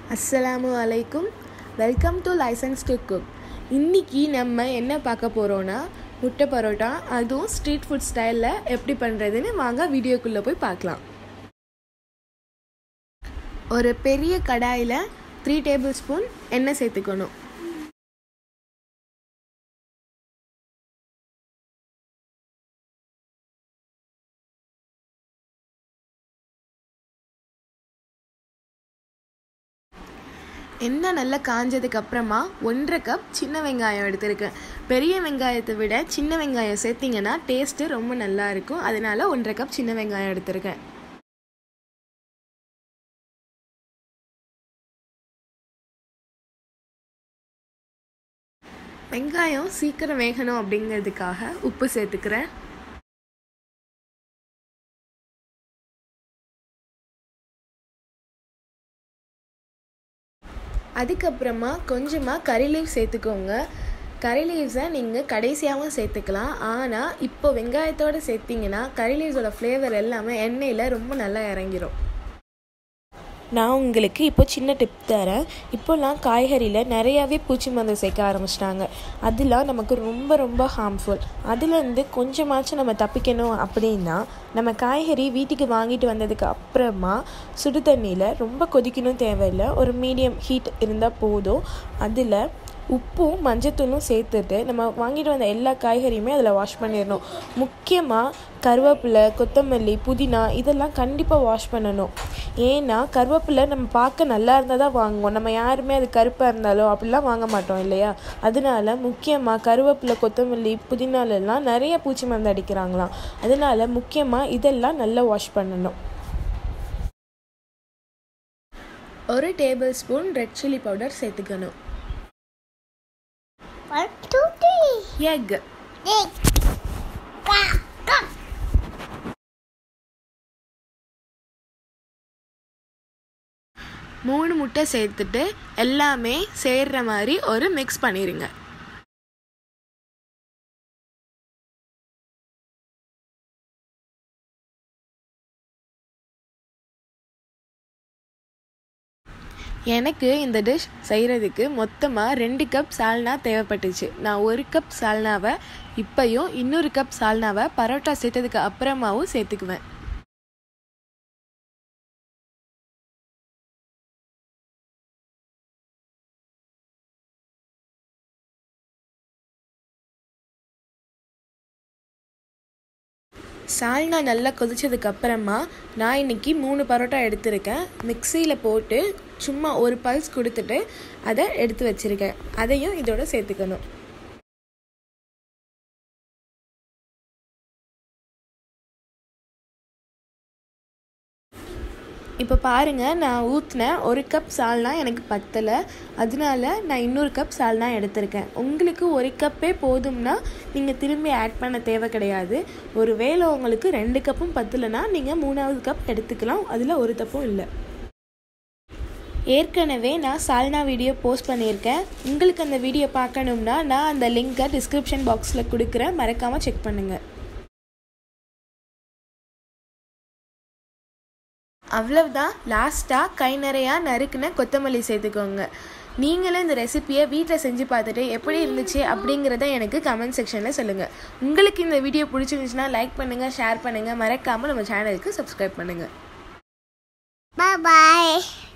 அஸ்ஸலாமு அலைக்கும் welcome to license to cook இன்றைக்கி நம்ம என்ன பார்க்க போகிறோன்னா முட்டை பரோட்டா அதுவும் ஸ்ட்ரீட் ஃபுட் ஸ்டைலில் எப்படி பண்ணுறதுன்னு வாங்க வீடியோக்குள்ளே போய் பார்க்கலாம் ஒரு பெரிய கடாயில் த்ரீ டேபிள் ஸ்பூன் எண்ணெய் சேர்த்துக்கணும் எண்ணெய் நல்லா காஞ்சதுக்கு அப்புறமா ஒன்றரை கப் சின்ன வெங்காயம் எடுத்திருக்கேன் பெரிய வெங்காயத்தை விட சின்ன வெங்காயம் சேர்த்திங்கன்னா டேஸ்ட்டு ரொம்ப நல்லா இருக்கும் அதனால ஒன்றரை கப் சின்ன வெங்காயம் எடுத்திருக்கேன் வெங்காயம் சீக்கிரம் வேகணும் அப்படிங்கிறதுக்காக உப்பு சேர்த்துக்கிறேன் அதுக்கப்புறமா கொஞ்சமாக கறி லீவ் சேர்த்துக்கோங்க கறி லீவ்ஸை நீங்கள் கடைசியாகவும் சேர்த்துக்கலாம் ஆனால் இப்போ வெங்காயத்தோடு சேர்த்திங்கன்னா கறி லீவ்ஸோட ஃப்ளேவர் எல்லாமே எண்ணெயில் ரொம்ப நல்லா இறங்கிரும் நான் உங்களுக்கு இப்போ சின்ன டிப் தரேன் இப்போல்லாம் காய்கறியில் நிறையாவே பூச்சி மருந்து சேர்க்க ஆரம்பிச்சிட்டாங்க அதெலாம் நமக்கு ரொம்ப ரொம்ப ஹார்ம்ஃபுல் அதுலேருந்து கொஞ்சமாச்சும் நம்ம தப்பிக்கணும் அப்படின்னா நம்ம காய்கறி வீட்டுக்கு வாங்கிட்டு வந்ததுக்கு அப்புறமா சுடு தண்ணியில் ரொம்ப கொதிக்கணும் தேவையில்லை ஒரு மீடியம் ஹீட் இருந்தால் போதும் அதில் உப்பும் மஞ்சத்தூளும் சேர்த்துட்டு நம்ம வாங்கிட்டு வந்த எல்லா காய்கறியுமே அதில் வாஷ் பண்ணிடணும் முக்கியமாக கருவேப்பிலை கொத்தமல்லி புதினா இதெல்லாம் கண்டிப்பாக வாஷ் பண்ணணும் ஏன்னா கருவேப்பிலை நம்ம பார்க்க நல்லா இருந்தால் தான் வாங்குவோம் நம்ம யாருமே அது கருப்பாக இருந்தாலும் அப்படிலாம் வாங்க மாட்டோம் இல்லையா அதனால முக்கியமாக கருவேப்பிலை கொத்தமல்லி புதினாலெல்லாம் நிறைய பூச்சி மருந்து அடிக்கிறாங்களாம் அதனால முக்கியமாக இதெல்லாம் நல்லா வாஷ் பண்ணணும் ஒரு table spoon red chilli powder சேர்த்துக்கணும் One, two, three. Egg Dig. Ka, ka. மூணு முட்டை சேர்த்துட்டு எல்லாமே சேர்ற மாதிரி ஒரு மிக்ஸ் பண்ணிடுங்க எனக்கு இந்த டிஷ் செய்கிறதுக்கு மொத்தமாக ரெண்டு கப் சால்னா தேவைப்பட்டுச்சு நான் ஒரு கப் சால்னாவை இப்பையும் இன்னொரு கப் சால்னாவை பரோட்டா சேர்த்ததுக்கு அப்புறமாவும் சேர்த்துக்குவேன் சால்னா நல்லா கொதிச்சதுக்கு அப்புறமா நான் இன்னைக்கு மூணு பரோட்டா எடுத்திருக்கேன் மிக்சியில் போட்டு சும்மா ஒரு பல்ஸ் கொடுத்துட்டு அதை எடுத்து வச்சுருக்கேன் அதையும் இதோட சேர்த்துக்கணும் இப்போ பாருங்கள் நான் ஊற்றின ஒரு கப் சால்னா எனக்கு பத்தலை அதனால நான் இன்னொரு கப் சால்னா எடுத்திருக்கேன் உங்களுக்கு ஒரு கப்பே போதும்னா நீங்கள் திரும்பி ஆட் பண்ண தேவை கிடையாது ஒரு வேளை உங்களுக்கு ரெண்டு கப்பும் பத்தலைன்னா நீங்கள் மூணாவது கப் எடுத்துக்கலாம் அதில் ஒரு தப்பும் இல்லை ஏற்கனவே நான் சால்னா வீடியோ போஸ்ட் பண்ணியிருக்கேன் உங்களுக்கு அந்த வீடியோ பார்க்கணும்னா நான் அந்த லிங்க்கை டிஸ்கிரிப்ஷன் பாக்ஸில் கொடுக்குறேன் மறக்காமல் செக் பண்ணுங்கள் அவ்வளவுதான் லாஸ்ட்டாக கை நிறையா நறுக்குன கொத்தமல்லி சேர்த்துக்கோங்க நீங்களும் இந்த ரெசிப்பியை வீட்டில் செஞ்சு பார்த்துட்டு எப்படி இருந்துச்சு அப்படிங்கிறத எனக்கு கமெண்ட் செக்ஷனில் சொல்லுங்கள் உங்களுக்கு இந்த வீடியோ பிடிச்சிருந்துச்சுன்னா லைக் பண்ணுங்கள் ஷேர் பண்ணுங்கள் மறக்காமல் நம்ம சேனலுக்கு சப்ஸ்கிரைப் பண்ணுங்கள் Bye bye.